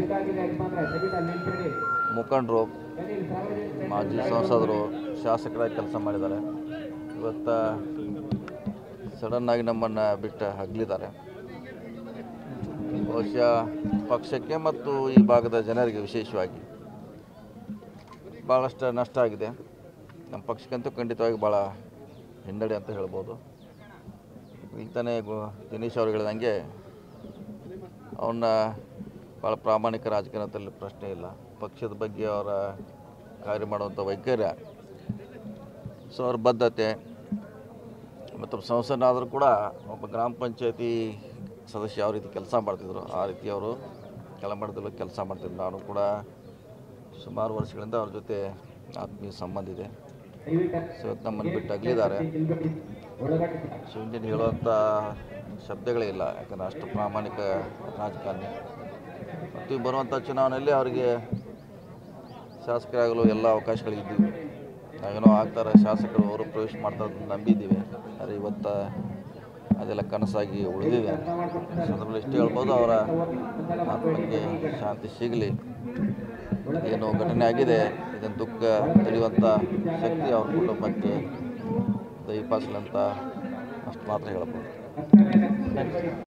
ಮುಖಂಡರು ಮಾಜಿ ಸಂಸದರು ಶಾಸಕರಾಗಿ ಕೆಲಸ ಮಾಡಿದ್ದಾರೆ ಇವತ್ತು ಸಡನ್ನಾಗಿ ನಮ್ಮನ್ನು ಬಿಟ್ಟು ಅಗಲಿದ್ದಾರೆ ಬಹುಶಃ ಪಕ್ಷಕ್ಕೆ ಮತ್ತು ಈ ಭಾಗದ ಜನರಿಗೆ ವಿಶೇಷವಾಗಿ ಭಾಳಷ್ಟು ನಷ್ಟ ಆಗಿದೆ ನಮ್ಮ ಪಕ್ಷಕ್ಕಂತೂ ಖಂಡಿತವಾಗಿ ಭಾಳ ಹಿನ್ನಡೆ ಅಂತ ಹೇಳ್ಬೋದು ಈಗ ತಾನೇ ಗು- ದಿನೇಶ್ ಅವರು ಹೇಳಿದಂಗೆ ಅವನ್ನ ಭಾಳ ಪ್ರಾಮಾಣಿಕ ರಾಜಕಾರಣದಲ್ಲಿ ಪ್ರಶ್ನೆ ಇಲ್ಲ ಪಕ್ಷದ ಬಗ್ಗೆ ಅವರ ಕಾರ್ಯ ಮಾಡುವಂಥ ವೈಖರ್ಯ ಸೊ ಅವ್ರ ಬದ್ಧತೆ ಮತ್ತು ಸಂಸದನಾದರೂ ಕೂಡ ಒಬ್ಬ ಗ್ರಾಮ ಪಂಚಾಯತಿ ಸದಸ್ಯ ಯಾವ ರೀತಿ ಕೆಲಸ ಮಾಡ್ತಿದ್ರು ಆ ರೀತಿ ಅವರು ಕೆಳಮಟ್ಟದಲ್ಲೂ ಕೆಲಸ ಮಾಡ್ತಿದ್ರು ನಾನು ಕೂಡ ಸುಮಾರು ವರ್ಷಗಳಿಂದ ಅವ್ರ ಜೊತೆ ಆತ್ಮೀಯ ಸಂಬಂಧ ಇದೆ ಸೊ ಇವತ್ತು ನಮ್ಮನ್ನು ಬಿಟ್ಟು ಅಗಲಿದ್ದಾರೆ ಸೊ ಇಂಜಿನ್ ಹೇಳುವಂಥ ಶಬ್ದಗಳೇ ಇಲ್ಲ ಯಾಕಂದರೆ ಅಷ್ಟು ಪ್ರಾಮಾಣಿಕ ರಾಜಕಾರಣಿ ಮತ್ತು ಈ ಬರುವಂಥ ಚುನಾವಣೆಯಲ್ಲಿ ಅವರಿಗೆ ಶಾಸಕರಾಗಲು ಎಲ್ಲ ಅವಕಾಶಗಳಿದ್ದವು ನಾವೇನೋ ಆಗ್ತಾರೆ ಶಾಸಕರು ಅವರು ಪ್ರವೇಶ ಮಾಡ್ತಾರೆ ಅಂತ ನಂಬಿದ್ದೀವಿ ಆದರೆ ಇವತ್ತು ಅದೆಲ್ಲ ಕನಸಾಗಿ ಉಳಿದಿದೆ ಸಂದರ್ಭದಲ್ಲಿ ಇಷ್ಟು ಹೇಳ್ಬೋದು ಅವರ ಆತ್ಮಕ್ಕೆ ಶಾಂತಿ ಸಿಗಲಿ ಏನು ಘಟನೆ ಆಗಿದೆ ಇದನ್ನು ದುಃಖ ತಡೆಯುವಂಥ ಶಕ್ತಿ ಅವ್ರ ಕುಟುಂಬಕ್ಕೆ ದಯಪಾಸಲಿ ಅಂತ ಅಷ್ಟು ಮಾತ್ರ ಹೇಳ್ಬೋದು